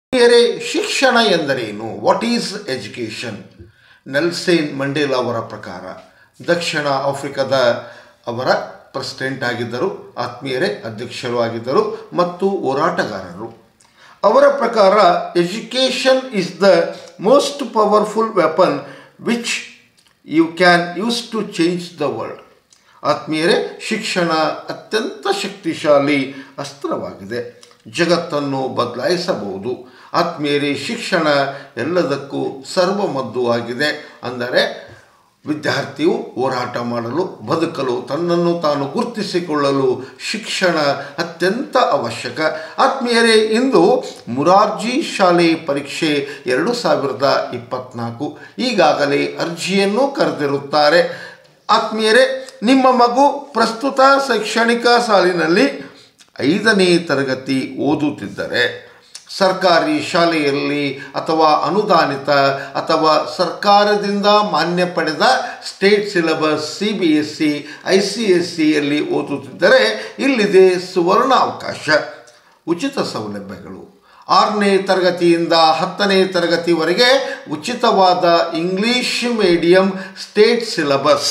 ಬೇರೆ ಶಿಕ್ಷಣ ಎಂದರೇನು what is education Nelson Mandela ಅವರ ಪ್ರಕಾರ ದಕ್ಷಿಣ ಆಫ್ರಿಕಾದ ಅವರ ಪ್ರೆಸಿಡೆಂಟ್ ಆಗಿದ್ದರು ಆತ್ಮೀಯರೇ ಅಧ್ಯಕ್ಷರು ಆಗಿದ್ದರು ಮತ್ತು ಹೋರಾಟಗಾರರು ಅವರ ಪ್ರಕಾರ education is the most powerful weapon which you can use to change the world ಆತ್ಮೀಯರೇ ಶಿಕ್ಷಣ ಅತ್ಯಂತ ಶಕ್ತಿಶಾಲಿ ಅಸ್ತ್ರವಾಗಿದೆ ಜಗತ್ತನ್ನು ಬದಲಾಯಿಸಬಹುದು ಆತ್ಮೀಯರೇ ಶಿಕ್ಷಣ ಎಲ್ಲದಕ್ಕೂ ಸರ್ವಮದ್ದು ಆಗಿದೆ ಅಂದರೆ ವಿದ್ಯಾರ್ಥಿಯು ಹೋರಾಟ ಮಾಡಲು ಬದುಕಲು ತನ್ನನ್ನು ತಾನು ಗುರುತಿಸಿಕೊಳ್ಳಲು ಶಿಕ್ಷಣ ಅತ್ಯಂತ ಅವಶ್ಯಕ ಆತ್ಮೀಯರೇ ಇಂದು ಮುರಾರ್ಜಿ ಶಾಲೆ ಪರೀಕ್ಷೆ ಎರಡು ಸಾವಿರದ ಇಪ್ಪತ್ತ್ನಾಲ್ಕು ಈಗಾಗಲೇ ಅರ್ಜಿಯನ್ನು ಕರೆದಿರುತ್ತಾರೆ ಆತ್ಮೀಯರೇ ನಿಮ್ಮ ಮಗು ಪ್ರಸ್ತುತ ಶೈಕ್ಷಣಿಕ ಸಾಲಿನಲ್ಲಿ ಐದನೇ ತರಗತಿ ಓದುತ್ತಿದ್ದರೆ ಸರ್ಕಾರಿ ಶಾಲೆಯಲ್ಲಿ ಅಥವಾ ಅನುದಾನಿತ ಅಥವಾ ಸರ್ಕಾರದಿಂದ ಮಾನ್ಯ ಪಡೆದ state syllabus C B S C I C S ಸಿಯಲ್ಲಿ ಓದುತ್ತಿದ್ದರೆ ಇಲ್ಲಿದೆ ಸುವರ್ಣ ಅವಕಾಶ ಉಚಿತ ಸೌಲಭ್ಯಗಳು ಆರನೇ ತರಗತಿಯಿಂದ ಹತ್ತನೇ ತರಗತಿವರೆಗೆ ಉಚಿತವಾದ ಇಂಗ್ಲೀಷ್ ಮೀಡಿಯಂ ಸ್ಟೇಟ್ ಸಿಲೆಬಸ್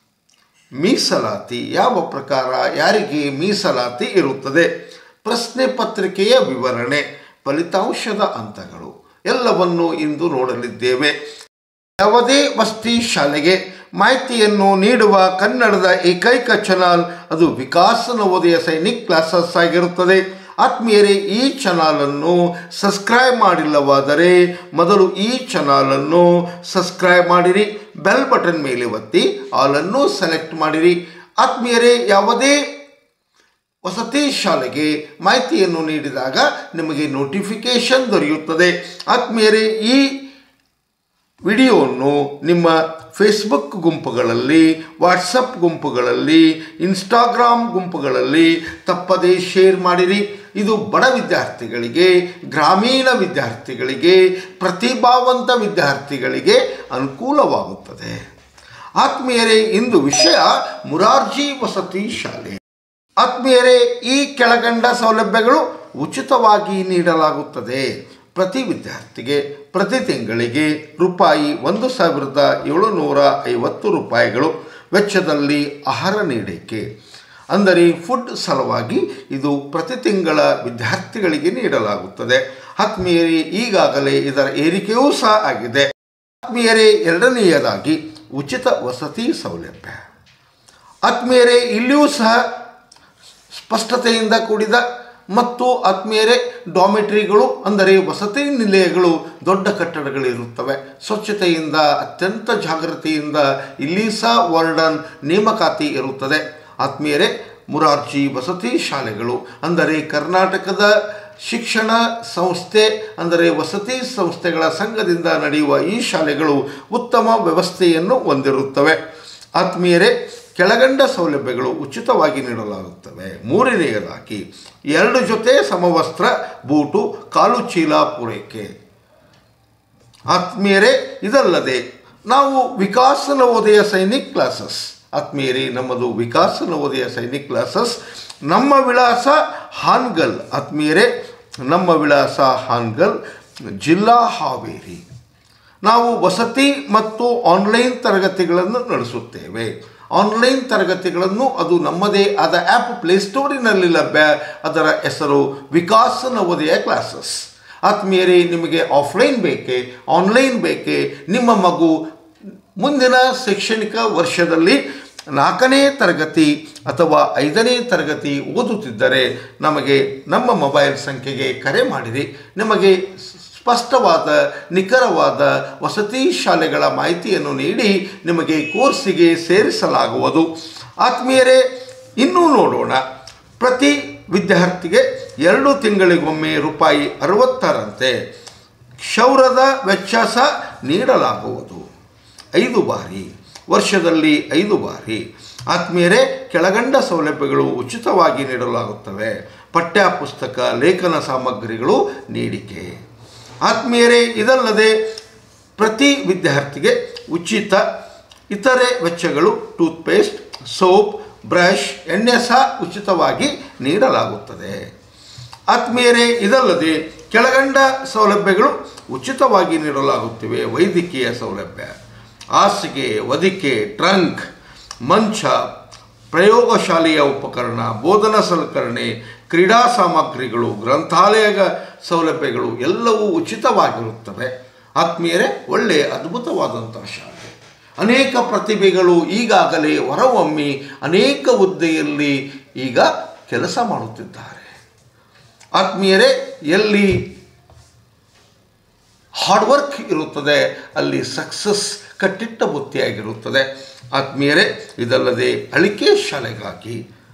ಮೀಸಲಾತಿ ಯಾವ ಪ್ರಕಾರ ಯಾರಿಗೆ ಮೀಸಲಾತಿ ಇರುತ್ತದೆ ಪ್ರಶ್ನೆ ಪತ್ರಿಕೆಯ ವಿವರಣೆ ಫಲಿತಾಂಶದ ಹಂತಗಳು ಎಲ್ಲವನ್ನು ಇಂದು ನೋಡಲಿದ್ದೇವೆ ಯಾವುದೇ ವಸತಿ ಶಾಲೆಗೆ ಮಾಹಿತಿಯನ್ನು ನೀಡುವ ಕನ್ನಡದ ಏಕೈಕ ಚಾನಲ್ ಅದು ವಿಕಾಸ ನವೋದಯ ಸೈನಿಕ್ ಕ್ಲಾಸಸ್ ಆಗಿರುತ್ತದೆ ಆತ್ಮೀಯರೇ ಈ ಚಾನಲನ್ನು ಸಬ್ಸ್ಕ್ರೈಬ್ ಮಾಡಿಲ್ಲವಾದರೆ ಮೊದಲು ಈ ಚಾನಲನ್ನು ಸಬ್ಸ್ಕ್ರೈಬ್ ಮಾಡಿರಿ ಬೆಲ್ ಬಟನ್ ಮೇಲೆ ಒತ್ತಿ ಆಲನ್ನು ಸೆಲೆಕ್ಟ್ ಮಾಡಿರಿ ಆತ್ಮೀಯರೇ ಯಾವುದೇ ವಸತಿ ಶಾಲೆಗೆ ಮಾಹಿತಿಯನ್ನು ನೀಡಿದಾಗ ನಿಮಗೆ ನೋಟಿಫಿಕೇಶನ್ ದೊರೆಯುತ್ತದೆ ಆತ್ಮೀಯರೇ ಈ ವಿಡಿಯೋವನ್ನು ನಿಮ್ಮ ಫೇಸ್ಬುಕ್ ಗುಂಪುಗಳಲ್ಲಿ ವಾಟ್ಸಪ್ ಗುಂಪುಗಳಲ್ಲಿ ಇನ್ಸ್ಟಾಗ್ರಾಮ್ ಗುಂಪುಗಳಲ್ಲಿ ತಪ್ಪದೇ ಶೇರ್ ಮಾಡಿರಿ ಇದು ಬಡ ವಿದ್ಯಾರ್ಥಿಗಳಿಗೆ ಗ್ರಾಮೀಣ ವಿದ್ಯಾರ್ಥಿಗಳಿಗೆ ಪ್ರತಿಭಾವಂತ ವಿದ್ಯಾರ್ಥಿಗಳಿಗೆ ಅನುಕೂಲವಾಗುತ್ತದೆ ಆತ್ಮೀಯರೇ ಇಂದು ವಿಷಯ ಮುರಾರ್ಜಿ ವಸತಿ ಶಾಲೆ ಆತ್ಮೀಯರೇ ಈ ಕೆಳಗಂಡ ಸೌಲಭ್ಯಗಳು ಉಚಿತವಾಗಿ ನೀಡಲಾಗುತ್ತದೆ ಪ್ರತಿ ವಿದ್ಯಾರ್ಥಿಗೆ ಪ್ರತಿ ತಿಂಗಳಿಗೆ ರೂಪಾಯಿ ಒಂದು ಸಾವಿರದ ಏಳುನೂರ ಐವತ್ತು ರೂಪಾಯಿಗಳು ವೆಚ್ಚದಲ್ಲಿ ಆಹಾರ ನೀಡಿಕೆ ಅಂದರೆ ಫುಡ್ ಸಲುವಾಗಿ ಇದು ಪ್ರತಿ ತಿಂಗಳ ವಿದ್ಯಾರ್ಥಿಗಳಿಗೆ ನೀಡಲಾಗುತ್ತದೆ ಆತ್ಮೀಯರೇ ಈಗಾಗಲೇ ಇದರ ಏರಿಕೆಯೂ ಸಹ ಆಗಿದೆ ಆತ್ಮೀಯರೇ ಎರಡನೆಯದಾಗಿ ಉಚಿತ ವಸತಿ ಸೌಲಭ್ಯ ಆತ್ಮೀಯರೇ ಇಲ್ಲಿಯೂ ಸಹ ಸ್ಪಷ್ಟತೆಯಿಂದ ಕೂಡಿದ ಮತ್ತು ಆತ್ಮೀಯರೇ ಡಾಮಿಟ್ರಿಗಳು ಅಂದರೆ ವಸತಿ ನಿಲಯಗಳು ದೊಡ್ಡ ಕಟ್ಟಡಗಳಿರುತ್ತವೆ ಸ್ವಚ್ಛತೆಯಿಂದ ಅತ್ಯಂತ ಜಾಗೃತಿಯಿಂದ ಇಲ್ಲಿ ಸಹ ವಾರ್ಡನ್ ನೇಮಕಾತಿ ಇರುತ್ತದೆ ಆತ್ಮೀಯರೇ ಮುರಾರ್ಜಿ ವಸತಿ ಶಾಲೆಗಳು ಅಂದರೆ ಕರ್ನಾಟಕದ ಶಿಕ್ಷಣ ಸಂಸ್ಥೆ ಅಂದರೆ ವಸತಿ ಸಂಸ್ಥೆಗಳ ಸಂಘದಿಂದ ನಡೆಯುವ ಈ ಶಾಲೆಗಳು ಉತ್ತಮ ವ್ಯವಸ್ಥೆಯನ್ನು ಹೊಂದಿರುತ್ತವೆ ಆತ್ಮೀಯರೇ ಕೆಳಗಂಡ ಸೌಲಭ್ಯಗಳು ಉಚಿತವಾಗಿ ನೀಡಲಾಗುತ್ತವೆ ಮೂರನೆಯದಾಗಿ ಎರಡು ಜೊತೆ ಸಮವಸ್ತ್ರ ಬೂಟು ಕಾಲು ಚೀಲ ಪೂರೈಕೆ ಆತ್ಮೀಯರೇ ಇದಲ್ಲದೆ ನಾವು ವಿಕಾಸ ನವೋದಯ ಸೈನಿಕ್ ಕ್ಲಾಸಸ್ ಆತ್ಮೀಯರೇ ನಮ್ಮದು ವಿಕಾಸ ನವೋದಯ ಸೈನಿಕ್ ಕ್ಲಾಸಸ್ ನಮ್ಮ ವಿಳಾಸ ಹಾನ್ಗಲ್ ಆತ್ಮೀಯರೇ ನಮ್ಮ ವಿಳಾಸ ಹಾನ್ಗಲ್ ಜಿಲ್ಲಾ ಹಾವೇರಿ ನಾವು ವಸತಿ ಮತ್ತು ಆನ್ಲೈನ್ ತರಗತಿಗಳನ್ನು ನಡೆಸುತ್ತೇವೆ ಆನ್ಲೈನ್ ತರಗತಿಗಳನ್ನು ಅದು ನಮ್ಮದೇ ಆದ ಆ್ಯಪ್ ಪ್ಲೇಸ್ಟೋರಿನಲ್ಲಿ ಲಭ್ಯ ಅದರ ಹೆಸರು ವಿಕಾಸ ನವೋದಯ ಕ್ಲಾಸಸ್ ಆತ್ಮೀಯರೇ ನಿಮಗೆ ಆಫ್ಲೈನ್ ಬೇಕೇ ಆನ್ಲೈನ್ ಬೇಕೇ ನಿಮ್ಮ ಮಗು ಮುಂದಿನ ಶೈಕ್ಷಣಿಕ ವರ್ಷದಲ್ಲಿ ನಾಲ್ಕನೇ ತರಗತಿ ಅಥವಾ ಐದನೇ ತರಗತಿ ಓದುತ್ತಿದ್ದರೆ ನಮಗೆ ನಮ್ಮ ಮೊಬೈಲ್ ಸಂಖ್ಯೆಗೆ ಕರೆ ಮಾಡಿರಿ ನಿಮಗೆ ಸ್ಪಷ್ಟವಾದ ನಿಖರವಾದ ವಸತಿ ಶಾಲೆಗಳ ಮಾಹಿತಿಯನ್ನು ನೀಡಿ ನಿಮಗೆ ಕೋರ್ಸಿಗೆ ಸೇರಿಸಲಾಗುವುದು ಆತ್ಮೀಯರೇ ಇನ್ನೂ ನೋಡೋಣ ಪ್ರತಿ ವಿದ್ಯಾರ್ಥಿಗೆ ಎರಡು ತಿಂಗಳಿಗೊಮ್ಮೆ ರೂಪಾಯಿ ಅರವತ್ತರಂತೆ ಕ್ಷೌರದ ವೆಚ್ಚ ಸಹ ನೀಡಲಾಗುವುದು ಐದು ಬಾರಿ ವರ್ಷದಲ್ಲಿ ಐದು ಬಾರಿ ಆತ್ಮೀಯರೇ ಕೆಳಗಂಡ ಸೌಲಭ್ಯಗಳು ಉಚಿತವಾಗಿ ನೀಡಲಾಗುತ್ತವೆ ಪಠ್ಯ ಪುಸ್ತಕ ಲೇಖನ ಸಾಮಗ್ರಿಗಳು ನೀಡಿಕೆ ಆತ್ಮೀಯರೇ ಇದಲ್ಲದೆ ಪ್ರತಿ ವಿದ್ಯಾರ್ಥಿಗೆ ಉಚಿತ ಇತರೆ ವೆಚ್ಚಗಳು ಟೂತ್ಪೇಸ್ಟ್ ಸೋಪ್ ಬ್ರಷ್ ಎಣ್ಣೆ ಸಹ ಉಚಿತವಾಗಿ ನೀಡಲಾಗುತ್ತದೆ ಆತ್ಮೀಯರೇ ಇದಲ್ಲದೆ ಕೆಳಗಂಡ ಸೌಲಭ್ಯಗಳು ಉಚಿತವಾಗಿ ನೀಡಲಾಗುತ್ತಿವೆ ವೈದ್ಯಕೀಯ ಸೌಲಭ್ಯ ಹಾಸಿಗೆ ಹೊದಿಕೆ ಟ್ರಂಕ್ ಮಂಚ ಪ್ರಯೋಗಶಾಲೆಯ ಉಪಕರಣ ಬೋಧನಾ ಸಲಕರಣೆ ಕ್ರೀಡಾ ಸಾಮಗ್ರಿಗಳು ಗ್ರಂಥಾಲಯ ಸೌಲಭ್ಯಗಳು ಎಲ್ಲವೂ ಉಚಿತವಾಗಿರುತ್ತವೆ ಆತ್ಮೀಯರೇ ಒಳ್ಳೆಯ ಅದ್ಭುತವಾದಂಥ ಶಾಲೆ ಅನೇಕ ಪ್ರತಿಭೆಗಳು ಈಗಾಗಲೇ ಹೊರಹೊಮ್ಮಿ ಅನೇಕ ಹುದ್ದೆಯಲ್ಲಿ ಈಗ ಕೆಲಸ ಮಾಡುತ್ತಿದ್ದಾರೆ ಆತ್ಮೀಯರೇ ಎಲ್ಲಿ ಹಾರ್ಡ್ ವರ್ಕ್ ಇರುತ್ತದೆ ಅಲ್ಲಿ ಸಕ್ಸಸ್ ಕಟ್ಟಿಟ್ಟ ಬುತ್ತಿಯಾಗಿರುತ್ತದೆ ಆತ್ಮೀಯರೇ ಇದಲ್ಲದೆ ಅಳಿಕೆ ಶಾಲೆಗಾಗಿ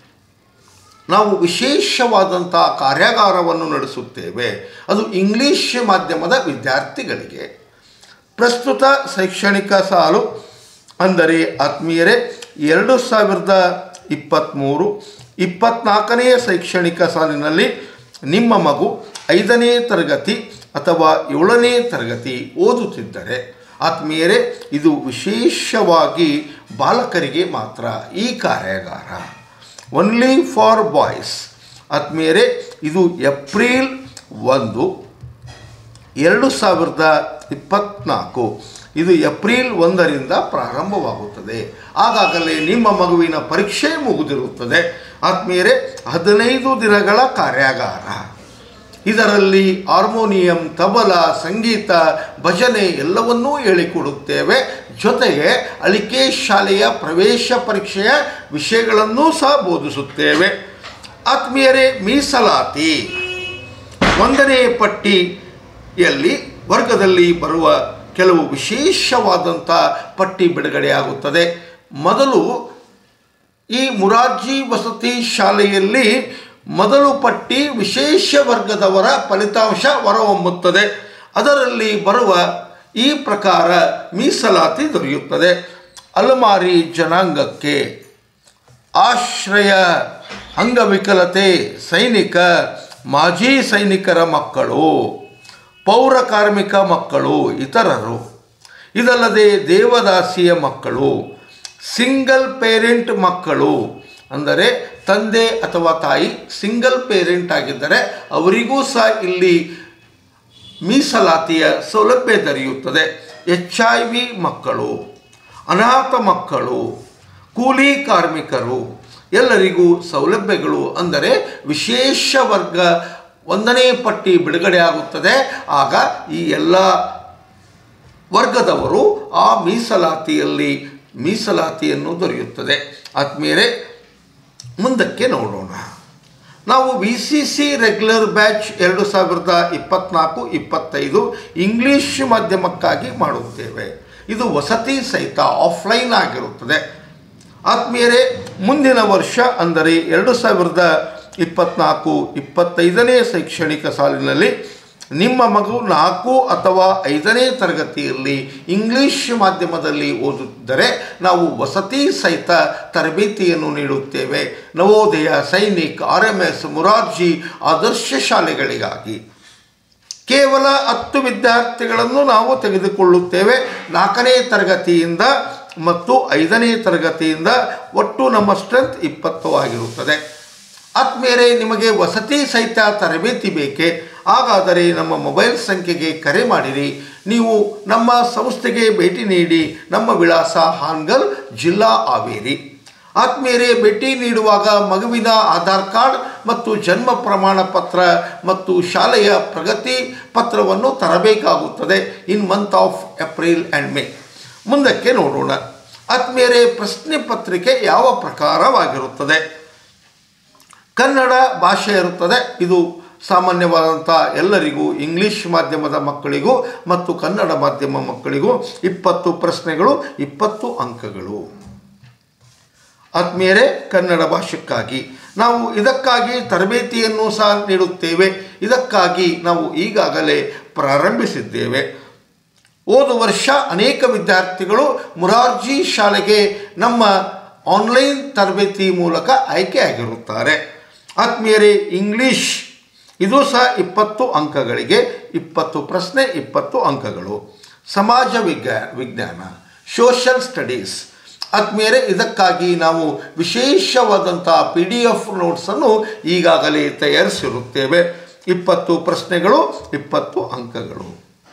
ನಾವು ವಿಶೇಷವಾದಂಥ ಕಾರ್ಯಾಗಾರವನ್ನು ನಡೆಸುತ್ತೇವೆ ಅದು ಇಂಗ್ಲಿಷ್ ಮಾಧ್ಯಮದ ವಿದ್ಯಾರ್ಥಿಗಳಿಗೆ ಪ್ರಸ್ತುತ ಶೈಕ್ಷಣಿಕ ಸಾಲು ಅಂದರೆ ಆತ್ಮೀಯರೇ ಎರಡು ಸಾವಿರದ ಇಪ್ಪತ್ತ್ಮೂರು ಇಪ್ಪತ್ತ್ನಾಲ್ಕನೆಯ ಶೈಕ್ಷಣಿಕ ಸಾಲಿನಲ್ಲಿ ನಿಮ್ಮ ಮಗು ಐದನೇ ತರಗತಿ ಅಥವಾ ಏಳನೇ ತರಗತಿ ಓದುತ್ತಿದ್ದರೆ ಆತ್ಮೀಯರೇ ಇದು ವಿಶೇಷವಾಗಿ ಬಾಲಕರಿಗೆ ಮಾತ್ರ ಈ ಕಾರ್ಯಾಗಾರ ಒನ್ಲಿ ಫಾರ್ ಬಾಯ್ಸ್ ಆತ್ಮೀಯರೇ ಇದು ಏಪ್ರಿಲ್ ಒಂದು ಎರಡು ಸಾವಿರದ ಇಪ್ಪತ್ತ್ನಾಲ್ಕು ಇದು ಏಪ್ರಿಲ್ ಒಂದರಿಂದ ಪ್ರಾರಂಭವಾಗುತ್ತದೆ ಆಗಾಗಲೇ ನಿಮ್ಮ ಮಗುವಿನ ಪರೀಕ್ಷೆ ಮುಗಿದಿರುತ್ತದೆ ಆತ್ಮೀಯರೇ ಹದಿನೈದು ದಿನಗಳ ಕಾರ್ಯಾಗಾರ ಇದರಲ್ಲಿ ಹಾರ್ಮೋನಿಯಂ ತಬಲ ಸಂಗೀತ ಭಜನೆ ಎಲ್ಲವನ್ನೂ ಹೇಳಿಕೊಡುತ್ತೇವೆ ಜೊತೆಗೆ ಅಳಿಕೆ ಶಾಲೆಯ ಪ್ರವೇಶ ಪರೀಕ್ಷೆಯ ವಿಷಯಗಳನ್ನೂ ಸಹ ಬೋಧಿಸುತ್ತೇವೆ ಆತ್ಮೀಯರೇ ಮೀಸಲಾತಿ ಒಂದನೇ ಪಟ್ಟಿಯಲ್ಲಿ ವರ್ಗದಲ್ಲಿ ಬರುವ ಕೆಲವು ವಿಶೇಷವಾದಂಥ ಪಟ್ಟಿ ಬಿಡುಗಡೆಯಾಗುತ್ತದೆ ಮೊದಲು ಈ ಮುರಾರ್ಜಿ ವಸತಿ ಶಾಲೆಯಲ್ಲಿ ಮೊದಲು ಪಟ್ಟಿ ವಿಶೇಷ ವರ್ಗದವರ ಫಲಿತಾಂಶ ಹೊರಹೊಮ್ಮುತ್ತದೆ ಅದರಲ್ಲಿ ಬರುವ ಈ ಪ್ರಕಾರ ಮೀಸಲಾತಿ ದೊರೆಯುತ್ತದೆ ಅಲಮಾರಿ ಜನಾಂಗಕ್ಕೆ ಆಶ್ರಯ ಅಂಗವಿಕಲತೆ ಸೈನಿಕ ಮಾಜಿ ಸೈನಿಕರ ಮಕ್ಕಳು ಪೌರ ಕಾರ್ಮಿಕ ಮಕ್ಕಳು ಇತರರು ಇದಲ್ಲದೆ ದೇವದಾಸಿಯ ಮಕ್ಕಳು ಸಿಂಗಲ್ ಪೇರೆಂಟ್ ಮಕ್ಕಳು ಅಂದರೆ ತಂದೆ ಅಥವಾ ತಾಯಿ ಸಿಂಗಲ್ ಪೇರೆಂಟ್ ಆಗಿದ್ದರೆ ಅವರಿಗೂ ಸಹ ಇಲ್ಲಿ ಮೀಸಲಾತಿಯ ಸೌಲಭ್ಯ ದೊರೆಯುತ್ತದೆ ಎಚ್ ಐ ವಿ ಮಕ್ಕಳು ಅನಾಥ ಮಕ್ಕಳು ಕೂಲಿ ಕಾರ್ಮಿಕರು ಎಲ್ಲರಿಗೂ ಸೌಲಭ್ಯಗಳು ಅಂದರೆ ವಿಶೇಷ ವರ್ಗ ಒಂದನೇ ಪಟ್ಟಿ ಬಿಡುಗಡೆ ಆಗುತ್ತದೆ ಆಗ ಈ ಎಲ್ಲ ವರ್ಗದವರು ಆ ಮೀಸಲಾತಿಯಲ್ಲಿ ಮೀಸಲಾತಿಯನ್ನು ದೊರೆಯುತ್ತದೆ ಆತ್ಮೀಯರೇ ಮುಂದಕ್ಕೆ ನೋಡೋಣ ನಾವು V C C regular batch ಎರಡು ಸಾವಿರದ ಇಪ್ಪತ್ತ್ನಾಲ್ಕು ಇಪ್ಪತ್ತೈದು ಇಂಗ್ಲೀಷ್ ಮಾಧ್ಯಮಕ್ಕಾಗಿ ಮಾಡುತ್ತೇವೆ ಇದು ವಸತಿ ಸಹಿತ ಆಫ್ಲೈನ್ ಆಗಿರುತ್ತದೆ ಆತ್ಮೀಯರೇ ಮುಂದಿನ ವರ್ಷ ಅಂದರೆ ಎರಡು ಸಾವಿರದ ಇಪ್ಪತ್ತ್ನಾಲ್ಕು ಇಪ್ಪತ್ತೈದನೇ ಶೈಕ್ಷಣಿಕ ಸಾಲಿನಲ್ಲಿ ನಿಮ್ಮ ಮಗು ನಾಲ್ಕು ಅಥವಾ ಐದನೇ ತರಗತಿಯಲ್ಲಿ ಇಂಗ್ಲೀಷ್ ಮಾಧ್ಯಮದಲ್ಲಿ ಓದುತ್ತಿದ್ದರೆ ನಾವು ವಸತಿ ಸಹಿತ ತರಬೇತಿಯನ್ನು ನೀಡುತ್ತೇವೆ Navodaya Sainik R M S Morarji Adarsha ಶಾಲೆಗಳಿಗಾಗಿ ಕೇವಲ ಹತ್ತು ವಿದ್ಯಾರ್ಥಿಗಳನ್ನು ನಾವು ತೆಗೆದುಕೊಳ್ಳುತ್ತೇವೆ ನಾಲ್ಕನೇ ತರಗತಿಯಿಂದ ಮತ್ತು ಐದನೇ ತರಗತಿಯಿಂದ ಒಟ್ಟು ನಮ್ಮ ಸ್ಟ್ರೆಂತ್ ಇಪ್ಪತ್ತು ಆಗಿರುತ್ತದೆ ಆತ್ಮೀಯರೇ ನಿಮಗೆ ವಸತಿ ಸಹಿತ ತರಬೇತಿ ಬೇಕೇ ಹಾಗಾದರೆ ನಮ್ಮ ಮೊಬೈಲ್ ಸಂಖ್ಯೆಗೆ ಕರೆ ಮಾಡಿರಿ ನೀವು ನಮ್ಮ ಸಂಸ್ಥೆಗೆ ಭೇಟಿ ನೀಡಿ ನಮ್ಮ ವಿಳಾಸ ಹಾನ್ಗಲ್ ಜಿಲ್ಲಾ ಹಾವೇರಿ ಆತ್ಮೀಯರೇ ಭೇಟಿ ನೀಡುವಾಗ ಮಗುವಿನ ಆಧಾರ್ ಕಾರ್ಡ್ ಮತ್ತು ಜನ್ಮ ಪ್ರಮಾಣ ಪತ್ರ ಮತ್ತು ಶಾಲೆಯ ಪ್ರಗತಿ ಪತ್ರವನ್ನು ತರಬೇಕಾಗುತ್ತದೆ in month of April and May ಮುಂದಕ್ಕೆ ನೋಡೋಣ ಆತ್ಮೀಯರೇ ಪ್ರಶ್ನೆ ಪತ್ರಿಕೆ ಯಾವ ಪ್ರಕಾರವಾಗಿರುತ್ತದೆ ಕನ್ನಡ ಭಾಷೆ ಇರುತ್ತದೆ ಇದು ಸಾಮಾನ್ಯವಾದಂಥ ಎಲ್ಲರಿಗೂ ಇಂಗ್ಲೀಷ್ ಮಾಧ್ಯಮದ ಮಕ್ಕಳಿಗೂ ಮತ್ತು ಕನ್ನಡ ಮಾಧ್ಯಮ ಮಕ್ಕಳಿಗೂ ಇಪ್ಪತ್ತು ಪ್ರಶ್ನೆಗಳು ಇಪ್ಪತ್ತು ಅಂಕಗಳು ಆತ್ಮೀಯರೇ ಕನ್ನಡ ಭಾಷೆಕ್ಕಾಗಿ ನಾವು ಇದಕ್ಕಾಗಿ ತರಬೇತಿಯನ್ನು ಸಹ ನೀಡುತ್ತೇವೆ ಇದಕ್ಕಾಗಿ ನಾವು ಈಗಾಗಲೇ ಪ್ರಾರಂಭಿಸಿದ್ದೇವೆ ಹೋದ ವರ್ಷ ಅನೇಕ ವಿದ್ಯಾರ್ಥಿಗಳು ಮುರಾರ್ಜಿ ಶಾಲೆಗೆ ನಮ್ಮ ಆನ್ಲೈನ್ ತರಬೇತಿ ಮೂಲಕ ಆಯ್ಕೆಯಾಗಿರುತ್ತಾರೆ ಆತ್ಮೀಯರೇ ಇಂಗ್ಲೀಷ್ ಇದು ಸಹ ಇಪ್ಪತ್ತು ಅಂಕಗಳಿಗೆ ಇಪ್ಪತ್ತು ಪ್ರಶ್ನೆ ಇಪ್ಪತ್ತು ಅಂಕಗಳು ಸಮಾಜ ವಿಜ್ಞಾ ವಿಜ್ಞಾನ ಸೋಷಲ್ ಸ್ಟಡೀಸ್ ಆತ್ಮೀಯರೇ ಇದಕ್ಕಾಗಿ ನಾವು ವಿಶೇಷವಾದಂಥ ಪಿ ಡಿ ಎಫ್ ನೋಟ್ಸನ್ನು ಈಗಾಗಲೇ ತಯಾರಿಸಿರುತ್ತೇವೆ ಇಪ್ಪತ್ತು ಪ್ರಶ್ನೆಗಳು ಇಪ್ಪತ್ತು ಅಂಕಗಳು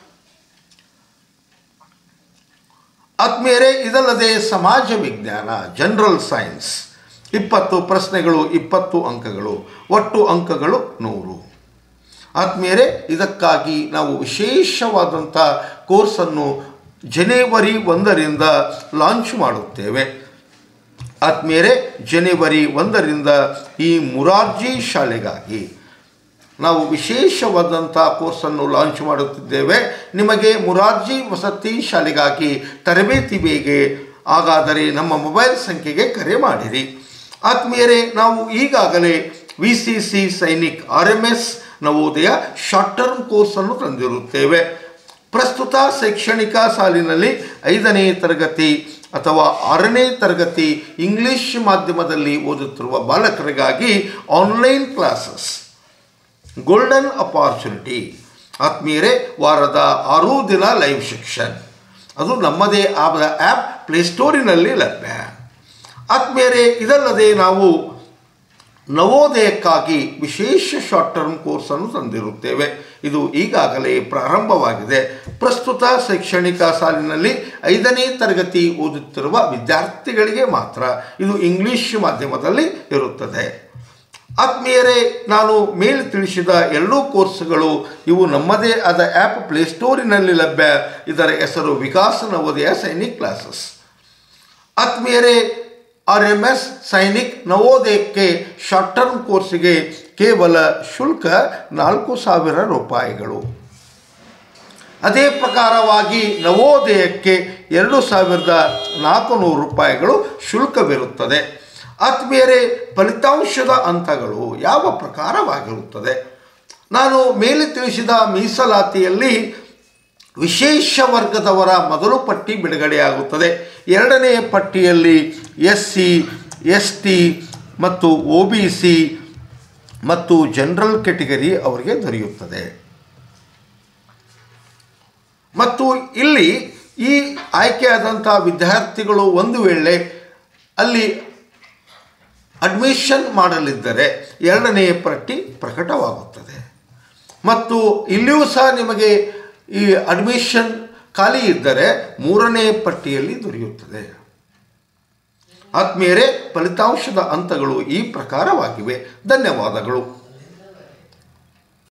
ಆತ್ಮೀಯರೇ ಇದಲ್ಲದೆ ಸಮಾಜ ವಿಜ್ಞಾನ ಜನರಲ್ ಸೈನ್ಸ್ ಇಪ್ಪತ್ತು ಪ್ರಶ್ನೆಗಳು ಇಪ್ಪತ್ತು ಅಂಕಗಳು ಒಟ್ಟು ಅಂಕಗಳು ನೂರು ಆತ್ಮೀಯರೇ ಇದಕ್ಕಾಗಿ ನಾವು ವಿಶೇಷವಾದಂಥ ಕೋರ್ಸನ್ನು ಜನವರಿ ಒಂದರಿಂದ ಲಾಂಚ್ ಮಾಡುತ್ತೇವೆ ಆತ್ಮೀಯರೇ ಜನವರಿ ಒಂದರಿಂದ ಈ ಮುರಾರ್ಜಿ ಶಾಲೆಗಾಗಿ ನಾವು ವಿಶೇಷವಾದಂಥ ಕೋರ್ಸನ್ನು ಲಾಂಚ್ ಮಾಡುತ್ತಿದ್ದೇವೆ ನಿಮಗೆ ಮುರಾರ್ಜಿ ವಸತಿ ಶಾಲೆಗಾಗಿ ತರಬೇತಿ ಬೇಗೆ ಹಾಗಾದರೆ ನಮ್ಮ ಮೊಬೈಲ್ ಸಂಖ್ಯೆಗೆ ಕರೆ ಮಾಡಿರಿ ಆತ್ಮೀಯರೇ ನಾವು ಈಗಾಗಲೇ V C C Sainik R M S Navodaya short term ಕೋರ್ಸನ್ನು ತಂದಿರುತ್ತೇವೆ ಪ್ರಸ್ತುತ ಶೈಕ್ಷಣಿಕ ಸಾಲಿನಲ್ಲಿ ಐದನೇ ತರಗತಿ ಅಥವಾ ಆರನೇ ತರಗತಿ ಇಂಗ್ಲಿಷ್ ಮಾಧ್ಯಮದಲ್ಲಿ ಓದುತ್ತಿರುವ ಬಾಲಕರಿಗಾಗಿ ಆನ್ಲೈನ್ ಕ್ಲಾಸಸ್ ಗೋಲ್ಡನ್ ಅಪಾರ್ಚುನಿಟಿ ಆತ್ಮೀಯರೇ ವಾರದ ಆರೂ ದಿನ ಲೈವ್ ಸೆಕ್ಷನ್ ಅದು ನಮ್ಮದೇ ಆದ ಆ್ಯಪ್ ಪ್ಲೇಸ್ಟೋರಿನಲ್ಲಿ ಲಭ್ಯ ಆತ್ಮೀಯರೇ ಇದಲ್ಲದೆ ನಾವು ನವೋದಯಕ್ಕಾಗಿ ವಿಶೇಷ ಶಾರ್ಟ್ ಟರ್ಮ್ ಕೋರ್ಸನ್ನು ತಂದಿರುತ್ತೇವೆ ಇದು ಈಗಾಗಲೇ ಪ್ರಾರಂಭವಾಗಿದೆ ಪ್ರಸ್ತುತ ಶೈಕ್ಷಣಿಕ ಸಾಲಿನಲ್ಲಿ ಐದನೇ ತರಗತಿ ಓದುತ್ತಿರುವ ವಿದ್ಯಾರ್ಥಿಗಳಿಗೆ ಮಾತ್ರ ಇದು ಇಂಗ್ಲಿಷ್ ಮಾಧ್ಯಮದಲ್ಲಿ ಇರುತ್ತದೆ ಆತ್ಮೀಯರೇ ನಾನು ಮೇಲೆ ತಿಳಿಸಿದ ಎರಡೂ ಕೋರ್ಸ್ಗಳು ಇವು ನಮ್ಮದೇ ಆದ ಆ್ಯಪ್ ಪ್ಲೇಸ್ಟೋರಿನಲ್ಲಿ ಲಭ್ಯ ಇದರ ಹೆಸರು ವಿಕಾಸ ನವೋದಯ ಸೈನಿಕ್ ಕ್ಲಾಸಸ್ ಆತ್ಮೀಯರೇ ಆರ್ ಎಮ್ ಎಸ್ ಸೈನಿಕ್ ನವೋದಯಕ್ಕೆ ಶಾರ್ಟ್ ಟರ್ಮ್ ಕೋರ್ಸಿಗೆ ಕೇವಲ ಶುಲ್ಕ ನಾಲ್ಕು ಸಾವಿರ ರೂಪಾಯಿಗಳು ಅದೇ ಪ್ರಕಾರವಾಗಿ ನವೋದಯಕ್ಕೆ ಎರಡು ಸಾವಿರದ ನಾಲ್ಕುನೂರು ರೂಪಾಯಿಗಳು ಶುಲ್ಕವಿರುತ್ತದೆ ಆತ್ಮೀಯರೇ ಫಲಿತಾಂಶದ ಹಂತಗಳು ಯಾವ ಪ್ರಕಾರವಾಗಿರುತ್ತದೆ ನಾನು ಮೇಲೆ ತಿಳಿಸಿದ ಮೀಸಲಾತಿಯಲ್ಲಿ ವಿಶೇಷ ವರ್ಗದವರ ಮೊದಲು ಪಟ್ಟಿ ಬಿಡುಗಡೆಯಾಗುತ್ತದೆ ಎರಡನೇ ಪಟ್ಟಿಯಲ್ಲಿ ಎಸ್ ಸಿ ಎಸ್ ಟಿ ಮತ್ತು ಒ ಬಿ ಸಿ ಮತ್ತು ಜನರಲ್ ಕೆಟಗರಿ ಅವರಿಗೆ ದೊರೆಯುತ್ತದೆ ಮತ್ತು ಇಲ್ಲಿ ಈ ಆಯ್ಕೆಯಾದಂಥ ವಿದ್ಯಾರ್ಥಿಗಳು ಒಂದು ವೇಳೆ ಅಲ್ಲಿ ಅಡ್ಮಿಷನ್ ಮಾಡಲಿದ್ದರೆ ಎರಡನೇ ಪಟ್ಟಿ ಪ್ರಕಟವಾಗುತ್ತದೆ ಮತ್ತು ಇಲ್ಲಿಯೂ ಸಹ ನಿಮಗೆ ಈ ಅಡ್ಮಿಷನ್ ಖಾಲಿ ಇದ್ದರೆ ಮೂರನೇ ಪಟ್ಟಿಯಲ್ಲಿ ದೊರೆಯುತ್ತದೆ ಆತ್ಮೀಯರೇ ಫಲಿತಾಂಶದ ಹಂತಗಳು ಈ ಪ್ರಕಾರವಾಗಿವೆ ಧನ್ಯವಾದಗಳು